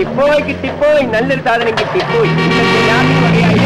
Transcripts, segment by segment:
കിട്ടിപ്പോയി കിട്ടിപ്പോയി നല്ലൊരു സാധനം കിട്ടിപ്പോയി ഇന്നത്തെ രാത്രി വകയായി.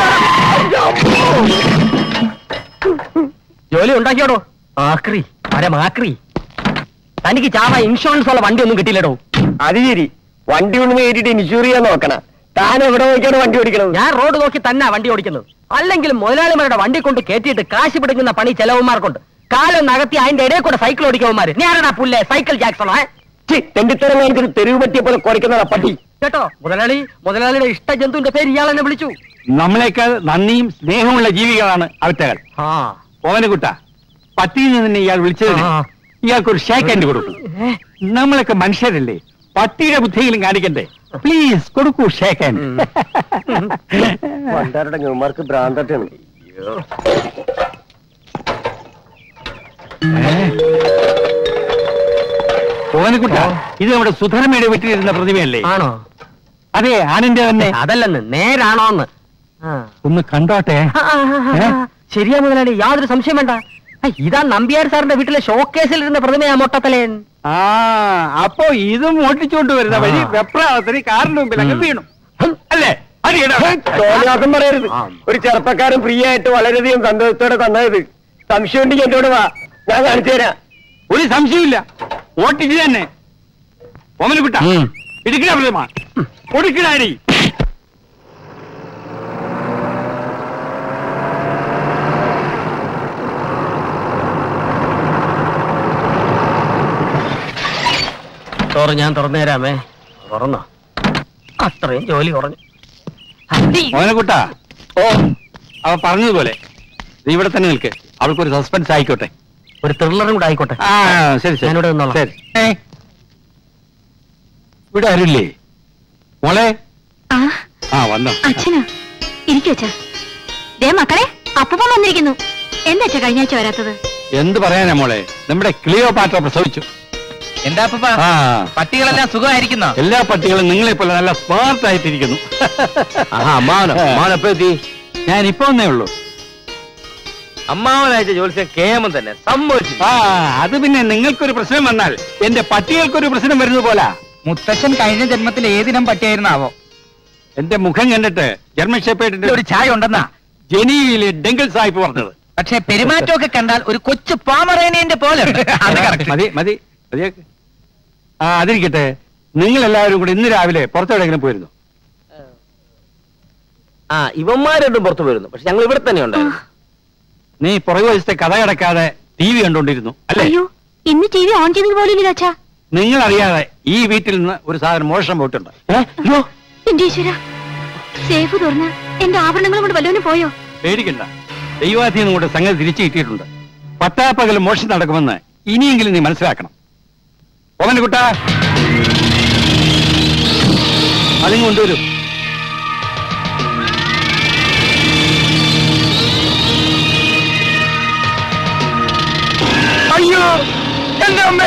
ജോലി ഉണ്ടാക്കിയോടോ ആക്രി പരമാക്രി തനിക്ക് ചാവ ഇൻഷുറൻസ് ഉള്ള വണ്ടി ഒന്നും കിട്ടിയില്ലടോ അത് ശരി വണ്ടി ഒന്ന് കയറ്റിട്ട് ഇൻഷൂർ ചെയ്യാൻ നോക്കണ താൻ എവിടെ നോക്കിയാണ് വണ്ടി ഓടിക്കണത് ഞാൻ റോഡ് നോക്കി തന്നെ വണ്ടി ഓടിക്കുന്നത് അല്ലെങ്കിൽ മുതലാളിമാരുടെ വണ്ടി കൊണ്ട് കയറ്റിയിട്ട് കാശ് പിടിക്കുന്ന പണി ചെലവന്മാർക്കുണ്ട് കാലം നകത്തി അതിന്റെ ഇടയിൽ കൂടെ സൈക്കിൾ ഓടിക്കവന്മാര് ഞാനാടാ പുല്ലേ സൈക്കിൾ ജാക്സണോ ഏ? ഛി, തെണ്ടിത്തരം കാണിച്ചിട്ട് തെരുവ് പറ്റിയ പോലെ കുറയ്ക്കുന്നതാ പട്ടി കേട്ടോ മുതലാളി മുതലാളിയുടെ ഇഷ്ട ജന്തുവിന്റെ പേര് ഇയാൾ എന്നെ വിളിച്ചു നമ്മളെക്കാൾ നന്ദിയും സ്നേഹമുള്ള ജീവികളാണ് അവറ്റകൾ ആ ഓവനക്കുട്ട പട്ടിയിൽ നിന്ന് തന്നെ ഇയാൾ വിളിച്ചതിന് ആ. ഇയാൾക്കൊരു ഷേക്ക് ഹാൻഡ് കൊടുക്കും ഏ? നമ്മളൊക്കെ മനുഷ്യരല്ലേ പട്ടിയുടെ ബുദ്ധിയെങ്കിലും കാണിക്കണ്ടേ പ്ലീസ് കൊടുക്കൂ ഷേക്ക് ഹാൻഡ് പണ്ടാരുടെ ന്യൂമാർക്ക് ഭ്രാന്തട്ടാണ് ഓവനക്കുട്ട ഇത് നമ്മുടെ സുധർമ്മയുടെ വീട്ടിലിരുന്ന പ്രതിമയല്ലേ ആണോ അതെ ആനിന്റെ തന്നെ അതല്ലെന്ന് നേരാണോന്ന് ആ. ഒന്ന് കണ്ടോട്ടെ ആ, ആ, ആ, ഏ? ആ. ശരിയാ മുതലാളി യാതൊരു സംശയം വേണ്ട ആ, ഇതാ നമ്പ്യാർ സാറിന്റെ വീട്ടിലെ ഷോക്കേസിൽ ഇരുന്ന പ്രതിമയാ മൊട്ടത്തലേൻ ആ അപ്പോ ഇതും ഓട്ടിച്ചുകൊണ്ട് വരുന്ന വഴി ആ. വെപ്രാളത്തിന് കാറിന് മുമ്പിൽ അങ്ങ് ഉം. വീണു അല്ലേ അടിയടാ. തോന്നിയാസം പറയരുത് ആ. ഒരു ചെറുപ്പക്കാരൻ ഫ്രീ ആയിട്ട് വളരെയധികം സന്തോഷത്തോടെ തന്നത് സംശയം ഉണ്ടെങ്കിൽ എന്നോട് വാ ഞാൻ കാണിച്ചു തരാം ഒരു സംശയമില്ല ഓട്ടിച്ച് തന്നെ ഓമനക്കുട്ട ഉം. ഇടുക്കണ പ്രതിമ കൊടുക്കണാടി ചോറ് ഞാൻ തുറന്നു തരാമേ തുറന്നോ അത്രയും ജോലി കുറഞ്ഞു അടി. ഓമനക്കുട്ട ഓ അവ പറഞ്ഞതുപോലെ നീ ഇവിടെ തന്നെ നിൽക്ക് അവൾക്കൊരു സസ്പെൻസ് ആയിക്കോട്ടെ ഒരു ത്രില്ലറും കൂടെ ആയിക്കോട്ടെ ആ ശരി ശരി ഞാനിവിടെ നിന്നോളാം. ശരി ഏ, ഇവിടെ ആരുമില്ലേ മോളെ ആ ആ വന്നോ അച്ഛനാ ഇരിക്കു അച്ഛാ ദേ മക്കളെ അപ്പം വന്നിരിക്കുന്നു എന്താ അച്ഛാ കഴിഞ്ഞ ആഴ്ച വരാത്തത് എന്ത് പറയാനാ മോളെ നമ്മുടെ ക്ലിയോ പാറ്റ പ്രസവിച്ചു എന്താ അപ്പ ആ പട്ടികളെല്ലാം സുഖമായിരിക്കുന്നോ എല്ലാ പട്ടികളും നിങ്ങളെ പോലെ നല്ല സ്മാർട്ട് ആയിട്ടിരിക്കുന്നു അമ്മാവനപ്പോ എത്തി ഞാൻ ഇപ്പൊ വന്നേ ഉള്ളൂ അമ്മാവനയച്ച ജോലിച്ച കേമം തന്നെ സംഭവിച്ചു ആ അത് പിന്നെ നിങ്ങൾക്കൊരു പ്രശ്നം വന്നാൽ എന്റെ പട്ടികൾക്കൊരു പ്രശ്നം വരുന്നത് പോലാ മുത്തശ്ശൻ കഴിഞ്ഞ ജന്മത്തിൽ ഏതിനം പട്ടിയായിരുന്നാവോ എന്റെ മുഖം കണ്ടിട്ട് ജർമ്മൻ ഷെപ്പേഡിന്റെ ഒരു ചായ ഉണ്ടെന്നാ ജനീവിലെ ഡെങ്കിൾ സാഹിബ് പറഞ്ഞത് പക്ഷെ പെരുമാറ്റമൊക്കെ കണ്ടാൽ ഒരു കൊച്ചു പാമറേനിയന്റെ പോലെ ഉണ്ട്. അത് correct. മതി മതി മതിയാക്ക്. ആ അതിരിക്കട്ടെ നിങ്ങൾ എല്ലാവരും കൂടെ ഇന്ന് രാവിലെ പുറത്തെവിടെയെങ്കിലും പോയിരുന്നു ആ ഇവന്മാരും പുറത്തു പോയിരുന്നു പക്ഷെ ഞങ്ങൾ ഇവിടെ തന്നെ ഉണ്ടായിരുന്നു നീ പുറകു വശത്തെ കഥ കിടക്കാതെ ടി വി കണ്ടോണ്ടിരുന്നു അല്ലേ അയ്യോ ഇന്ന് ടി വി ഓൺ ചെയ്തത് പോലും ഇല്ല അച്ഛാ നിങ്ങൾ അറിയാതെ ഈ വീട്ടിൽ നിന്ന് ഒരു സാധനം മോഷണം പോയിട്ടുണ്ട് എന്റെ ഈശ്വര സേഫ് തുറന്ന് എന്റെ ആഭരണങ്ങളും കൊണ്ട് വല്ലവനും പോയോ പേടിക്കണ്ട ദൈവാധീനം കൊണ്ട് സംഗതി തിരിച്ചു കിട്ടിയിട്ടുണ്ട് പട്ടാപ്പകൽ മോഷണം നടക്കുമെന്ന് ഇനിയെങ്കിലും നീ മനസ്സിലാക്കണം ഓമന കുട്ട അതും കൊണ്ടുവരും അയ്യോ എന്റെ അമ്മേ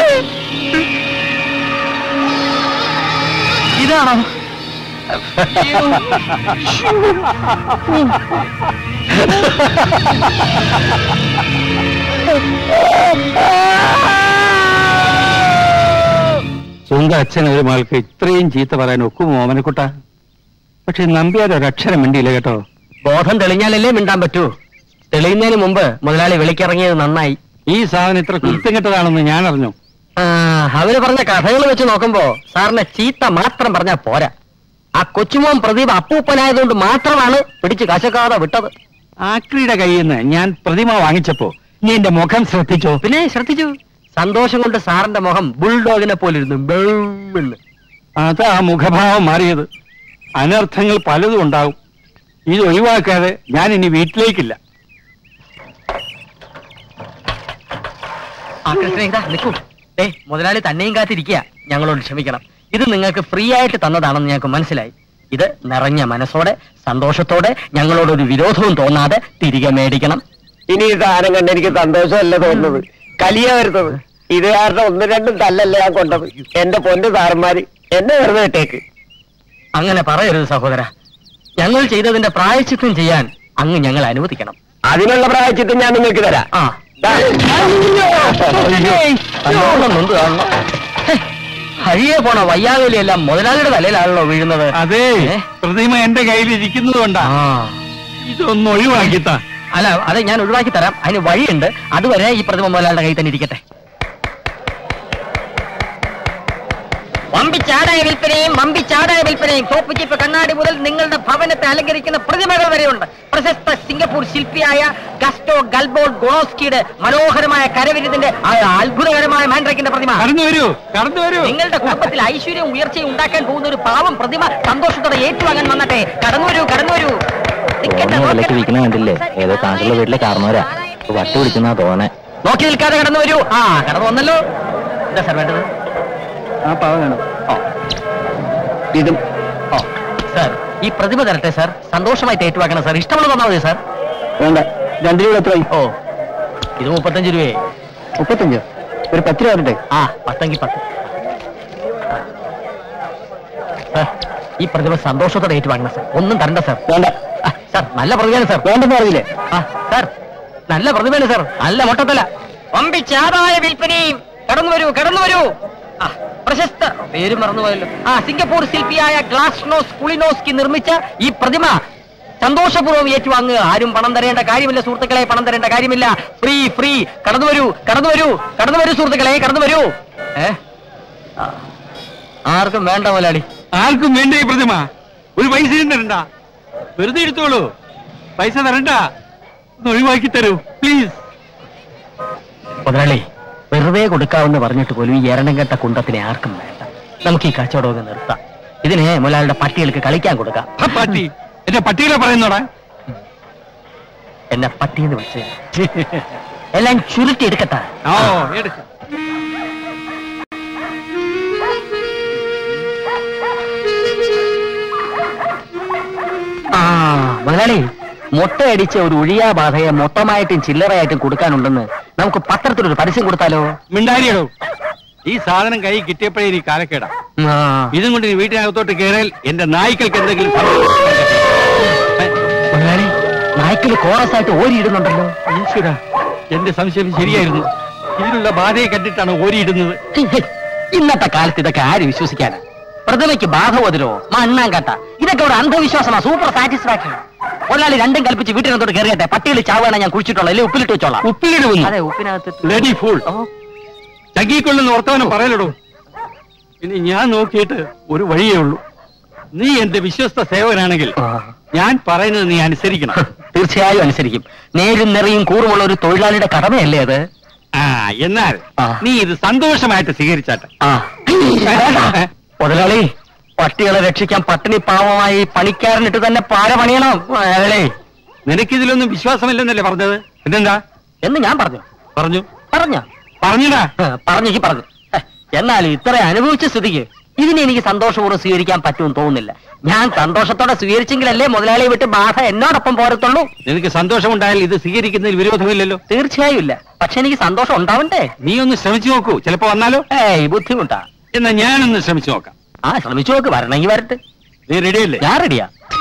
ഇതാണോ സ്വന്തം അച്ഛൻ ഒരു മകൾക്ക് ഇത്രയും ചീത്ത പറയാൻ ഒക്കും ഓമനക്കുട്ട പക്ഷെ നമ്പ്യാർ ഒരക്ഷരം മിണ്ടിയില്ല കേട്ടോ ബോധം തെളിഞ്ഞാലല്ലേ മിണ്ടാൻ പറ്റൂ തെളിയുന്നതിന് മുമ്പ് മുതലാളി വിളിക്കിറങ്ങിയത് നന്നായി ഈ സാധനം ഇത്ര കുരുത്തം കെട്ടതാണെന്ന് ഞാൻ അറിഞ്ഞു ആ, അവര് പറഞ്ഞ കഥകൾ വെച്ച് നോക്കുമ്പോ സാറിനെ ചീത്ത മാത്രം പറഞ്ഞാ പോരാ ആ കൊച്ചുമോൻ പ്രദീപ് അപ്പൂപ്പനായതുകൊണ്ട് മാത്രമാണ് പിടിച്ച് കശക്കാതെ വിട്ടത് ആക്രിയുടെ കയ്യിൽ നിന്ന് ഞാൻ പ്രതിമ വാങ്ങിച്ചപ്പോ നീ എന്റെ മുഖം ശ്രദ്ധിച്ചോ പിന്നെ ശ്രദ്ധിച്ചു സന്തോഷം കൊണ്ട് സാറിന്റെ മുഖം ബുൾഡോഗിനെ പോലിരുന്നു ബെന്ന് അതാ മുഖഭാവം മാറിയത് അനർത്ഥങ്ങൾ പലതും ഉണ്ടാവും ഇത് ഒഴിവാക്കാതെ ഞാൻ ഇനി വീട്ടിലേക്കില്ല ആ കൃഷ്ണ ഇതാ നിൽക്കൂ ഏ മുതലാളി തന്നെയും കാത്തിരിക്കുക ഞങ്ങളോട് ക്ഷമിക്കണം ഇത് നിങ്ങൾക്ക് ഫ്രീ ആയിട്ട് തന്നതാണെന്ന് ഞങ്ങൾക്ക് മനസ്സിലായി ഇത് നിറഞ്ഞ മനസ്സോടെ സന്തോഷത്തോടെ ഞങ്ങളോടൊരു വിരോധവും തോന്നാതെ തിരികെ മേടിക്കണം ഇനി ഈ സാധനം കണ്ട് എനിക്ക് സന്തോഷമല്ല തോന്നുന്നത് കലിയാ വരുന്നത് ഇത് കാരണം ഒന്ന് രണ്ടും തല്ലല്ല ഞാൻ കൊണ്ടത് എന്റെ പൊന്ന് സാറന്മാര് എന്നെ വെറുതെ ഇട്ടേക്ക് അങ്ങനെ പറയരുത് സഹോദര ഞങ്ങൾ ചെയ്തതിന്റെ പ്രായച്ചിത്തം ചെയ്യാൻ അങ്ങ് ഞങ്ങൾ അനുവദിക്കണം അതിനുള്ള പ്രായച്ചിത്തം ഞാൻ നിങ്ങൾക്ക് തരാം ആ ദാ. നല്ലോണം നൊന്ത് കാണണം. ഹേ, വഴിയെ പോണ വയ്യാവേലിയെല്ലാം മുതലാളിയുടെ തലയിലാണല്ലോ വീഴുന്നത് അതെ ഏ? പ്രതിമ എന്റെ കയ്യിൽ ഇരിക്കുന്നത് കൊണ്ടാ ആ ഇതൊന്ന് ഒഴിവാക്കിത്താ അല്ല അത് ഞാൻ ഒഴിവാക്കി തരാം അതിന് വഴിയുണ്ട് അതുവരെ ഈ പ്രതിമ മുതലാളിയുടെ കയ്യിൽ തന്നെ ഇരിക്കട്ടെ വമ്പിച്ചാടായ വിൽപ്പനയും വമ്പിച്ചാടായ വിൽപ്പനയും തോപ്പുചിപ്പ് കണ്ണാടി മുതൽ നിങ്ങളുടെ ഭവനത്തെ അലങ്കരിക്കുന്ന പ്രതിമകൾ വരെയുണ്ട് പ്രശസ്ത സിംഗപ്പൂർ ശില്പിയായ ഗസ്റ്റോ ഗൽബോൾ ഗോണോസ്കിയുടെ മനോഹരമായ കരവിരുതിന്റെ ആ അത്ഭുതകരമായ മാൻഡ്രക്കിന്റെ പ്രതിമ കടന്നു വരൂ കടന്നു വരൂ നിങ്ങളുടെ കുടുംബത്തിൽ ഐശ്വര്യവും ഉയർച്ചയും ഉണ്ടാക്കാൻ പോകുന്ന ഒരു പാവം പ്രതിമ സന്തോഷത്തോടെ ഏറ്റുവാങ്ങാൻ വന്നട്ടെ കടന്നു വരൂ കടന്നു വരൂ നിൽക്കട്ടെ, ഒന്ന് വിലക്ക് നോക്കട്ടെ. വിൽക്കുന്ന കണ്ടില്ലേ ഏതോ താങ്കളുടെ വീട്ടിലെ കാരണവരാ വട്ട് പിടിക്കുന്ന തോന്നെ നോക്കി നിൽക്കാതെ കടന്നു വരൂ ആ കടന്നു വന്നല്ലോ എന്താ സാർ വേണ്ടത് ആ പാവ വേണം ഇതും ഓ സാർ ഈ പ്രതിമ തരട്ടെ സാർ സന്തോഷമായി ഏറ്റുവാക്കണം സാർ ഇഷ്ടമുള്ള തന്നാൽ മതി സാർ വേണ്ട രണ്ടു രൂപ എത്രയായി ഓ ഇത് മുപ്പത്തഞ്ച് രൂപയെ മുപ്പത്തഞ്ചോ ഒരു പത്ത് രൂപ വരട്ടെ ആ പത്തെങ്കിൽ പത്ത് സാർ ഈ പ്രതിമ സന്തോഷത്തോടെ ഏറ്റുവാങ്ങണം സാർ ഒന്നും തരണ്ട സാർ വേണ്ട ആ, സാർ നല്ല പ്രതിമയാണ് സാർ വേണ്ടെന്ന് പറഞ്ഞില്ലേ ആ സാർ നല്ല പ്രതിമയാണ് സാർ നല്ല മൊട്ടത്തല വമ്പിച്ചാതായ വിൽപ്പനയും കടന്നു വരൂ കടന്നു വരൂ ആ പ്രശസ്ത പേര് മറന്നുപോയല്ലോ ആ സിംഗപ്പൂർ ശില്പിയായ ഗ്ലാസ്നോസ് കുളിനോസ്കി നിർമ്മിച്ച ഈ പ്രതിമ സന്തോഷപൂർവ്വം ഏറ്റുവാങ്ങുക ആരും പണം തരേണ്ട കാര്യമില്ല സുഹൃത്തുക്കളെ പണം തരേണ്ട കാര്യമില്ല ഫ്രീ ഫ്രീ കടന്നു വരൂ കടന്നു വരൂ കടന്നു വരൂ സുഹൃത്തുക്കളെ കടന്നു വരൂ ഏ ആ, ആർക്കും വേണ്ട മുതലാളി ആർക്കും വേണ്ട ഈ പ്രതിമ ഒരു പൈസയും തരണ്ട വെറുതെ എടുത്തോളൂ പൈസ തരണ്ട ഒന്ന് ഒഴിവാക്കി തരൂ പ്ലീസ് മുതലാളി വെറുതെ കൊടുക്കാമെന്ന് പറഞ്ഞിട്ട് പോലും ഈ എരണം കെട്ട കുണ്ടത്തിനെ ആർക്കും വേണ്ട നമുക്ക് ഈ കച്ചവടമൊക്കെ നിർത്താം ഇതിനെ മുതലാളിയുടെ പട്ടികൾക്ക് കളിക്കാൻ കൊടുക്കാം ആ പട്ടി എന്റെ പട്ടികളെ പറയുന്നോടാ എന്നെ പട്ടിയെന്ന് വിളിച്ച് എല്ലാം ചുരുട്ടി എടുക്കട്ടെ ഓ എടുക്ക ആ മുതലാളി മുട്ടയടിച്ച ഒരു ഒഴിയാ ബാധയെ മൊത്തമായിട്ടും ചില്ലറയായിട്ടും കൊടുക്കാനുണ്ടെന്ന് നമുക്ക് പത്രത്തിലൊരു പരസ്യം കൊടുത്താലോ മിണ്ടാരിയടോ ഈ സാധനം കൈ കിട്ടിയപ്പോഴേ ഈ കാലക്കേടാ ആ. ഇതും കൊണ്ട് നീ വീട്ടിനകത്തോട്ട് കയറിയാൽ എന്റെ നായ്ക്കൾക്ക് എന്തെങ്കിലും സംഭവിക്കും. മുതലാളി നായ്ക്കില് കോറസ് ആയിട്ട് ഓരിയിടുന്നുണ്ടല്ലോ ഈശ്വരാ എന്റെ സംശയം ശരിയായിരുന്നു ഇതിലുള്ള ബാധയെ കണ്ടിട്ടാണ് ഓരിയിടുന്നത് ഇന്നത്തെ കാലത്ത് ഇതൊക്കെ ആര് വിശ്വസിക്കാനാ പ്രതിമയ്ക്ക് ബാധവതിരോ മണ്ണാങ്കട്ട ഇതൊക്കെ ഒരു അന്ധവിശ്വാസമാ സൂപ്പർ സാറ്റിസ്ഫാക്ഷൻ ഒരാളി രണ്ടും കൽപ്പിച്ച് വീട്ടിനകത്തോട്ട് കയറിയട്ടെ പട്ടികൾ ചാവാണ് ഞാൻ കുഴിച്ചിട്ടുള്ള അല്ലെ ഉപ്പിലിട്ട് വെച്ചോളാം ഉപ്പിലിടുന്നു അതെ ഉപ്പിനകത്ത് ബ്ലഡി ഫൂൾ ഓ, ചങ്കിക്കൊള്ളുന്ന വർത്തമാനം പറയലടോ ഇനി ഞാൻ നോക്കിയിട്ട് ഒരു വഴിയേ ഉള്ളൂ നീ എന്റെ വിശ്വസ്ത സേവകനാണെങ്കിൽ ആ. ഞാൻ പറയുന്നത് നീ അനുസരിക്കണം തീർച്ചയായും അനുസരിക്കും നേരും നിറയും കൂറുമുള്ള ഒരു തൊഴിലാളിയുടെ കടമയല്ലേ അത് ആ എന്നാൽ ആ. നീ ഇത് സന്തോഷമായിട്ട് സ്വീകരിച്ചാട്ടെ ആ മുതലാളി പട്ടികളെ രക്ഷിക്കാൻ പട്ടിണി പാവമായി പണിക്കാരനിട്ട് തന്നെ പാര പണിയണം അയാളെ നിനക്കിതിലൊന്നും വിശ്വാസമില്ലെന്നല്ലേ പറഞ്ഞത് പിന്നെന്താ എന്ന് ഞാൻ പറഞ്ഞു പറഞ്ഞു പറഞ്ഞ പറഞ്ഞടാ പറഞ്ഞു ഈ പറഞ്ഞു ഹെ, എന്നാലും ഇത്ര അനുഭവിച്ച സ്ഥിതിക്ക് ഇതിനെ എനിക്ക് സന്തോഷപൂർവ്വം സ്വീകരിക്കാൻ പറ്റുമെന്ന് തോന്നുന്നില്ല ഞാൻ സന്തോഷത്തോടെ സ്വീകരിച്ചെങ്കിലല്ലേ മുതലാളിയെ വിട്ട് ബാധ എന്നോടൊപ്പം പോരത്തുള്ളൂ നിനക്ക് സന്തോഷമുണ്ടായാൽ ഇത് സ്വീകരിക്കുന്നതിൽ വിരോധമില്ലല്ലോ തീർച്ചയായും ഇല്ല പക്ഷെ എനിക്ക് സന്തോഷം ഉണ്ടാവണ്ടേ നീ ഒന്ന് ശ്രമിച്ചു നോക്കൂ ചിലപ്പോ വന്നാലോ ഏയ് ബുദ്ധിമുട്ടാ എന്നാ ഞാനൊന്ന് ശ്രമിച്ചു നോക്കാം ആ ശ്രമിച്ചു നോക്ക് വരണമെങ്കിൽ വരട്ടെ നീ റെഡിയല്ലേ ഞാൻ റെഡിയാ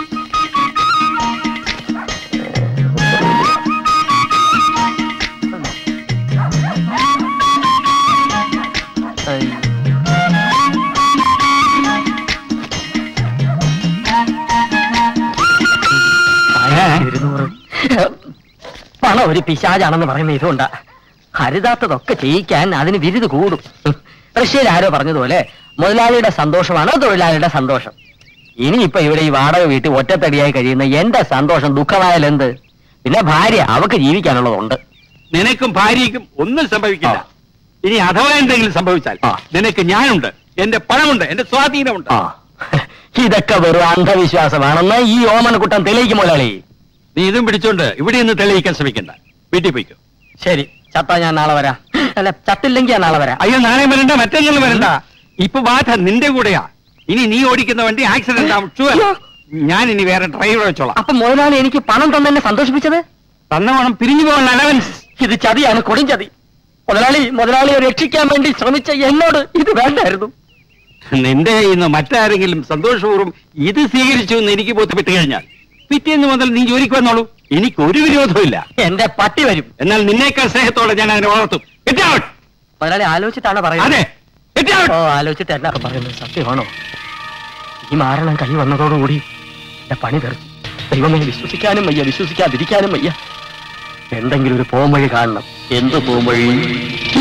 ഇരുന്നൂറ് പണം ഒരു പിശാചാണെന്ന് പറയുന്ന ഇതുകൊണ്ടാ ഹരിതാത്തതൊക്കെ ചെയ്യിക്കാൻ അതിന് വിരുത് കൂടും റഷ്യയിൽ ആരോ പറഞ്ഞതുപോലെ മുതലാളിയുടെ സന്തോഷമാണ് തൊഴിലാളിയുടെ സന്തോഷം ഇനിയിപ്പൊ ഇവിടെ ഈ വാടക വീട്ടിൽ ഒറ്റത്തടിയായി കഴിയുന്ന എന്റെ സന്തോഷം ദുഃഖമായാലെന്ത് പിന്നെ ഭാര്യ അവക്ക് ജീവിക്കാനുള്ളതുണ്ട് നിനക്കും ഭാര്യയ്ക്കും ഒന്നും സംഭവിക്കില്ല ആ. ഇനി അഥവാ എന്തെങ്കിലും സംഭവിച്ചാൽ ആ. നിനക്ക് ഞാനുണ്ട് എന്റെ പണമുണ്ട് എന്റെ സ്വാധീനമുണ്ട് ആ ഇതൊക്കെ വെറും അന്ധവിശ്വാസമാണെന്ന് ഈ ഓമനക്കുട്ടൻ തെളിയിക്കും മുതലാളി നീ ഇതും പിടിച്ചോണ്ട് ഇവിടെ നിന്ന് തെളിയിക്കാൻ ശ്രമിക്കണ്ട വീട്ടിൽ പോയിക്കോ ശരി ചത്താ ഞാൻ നാളെ വരാം അല്ല ചത്തില്ലെങ്കിൽ ഞാൻ നാളെ വരാം അയ്യോ നാളെ വരണ്ട മറ്റെങ്കിലും വരണ്ട ഇപ്പൊ ബാധ നിന്റെ കൂടെയാ ഇനി നീ ഓടിക്കുന്ന വണ്ടി ആക്സിഡന്റ് ആവും sure. അയ്യോ. ഞാൻ ഇനി വേറെ ഡ്രൈവറെ വെച്ചോളാം അപ്പൊ മുതലാളി എനിക്ക് പണം തന്നെ സന്തോഷിപ്പിച്ചത് തന്ന പണം പിരിഞ്ഞു പോകാൻ അലവൻസ് ഇത് ചതിയാണ് കൊടും ചതി മുതലാളി മുതലാളിയെ രക്ഷിക്കാൻ വേണ്ടി ശ്രമിച്ച എന്നോട് ഇത് വേണ്ടായിരുന്നു നിന്റെ കയ്യിൽ നിന്ന് മറ്റാരെങ്കിലും സന്തോഷപൂർവ്വം ഇത് സ്വീകരിച്ചു എന്ന് എനിക്ക് ബോധ്യപ്പെട്ട് കഴിഞ്ഞാൽ പിറ്റേന്ന് മുതൽ നീ ജോലിക്ക് വന്നോളൂ എനിക്ക് ഒരു വിരോധമില്ല എന്റെ പട്ടി വരും എന്നാൽ നിന്നേക്കാൾ സ്നേഹത്തോടെ ഞാൻ അതിനെ വളർത്തും Get out. മുതലാളി ആലോചിച്ചിട്ടാണ് പറയുന്നത് അതെ ഓ ആലോചിച്ചിട്ട് എന്നാ പറയുന്നത് സത്യമാണോ ഈ മാരണം കൈ വന്നതോടുകൂടി എന്റെ പണി തെറിച്ചു ദൈവമേ വിശ്വസിക്കാനും വയ്യ വിശ്വസിക്കാതിരിക്കാനും വയ്യ എന്തെങ്കിലും ഒരു പോംവഴി കാണണം എന്ത് പോംവഴി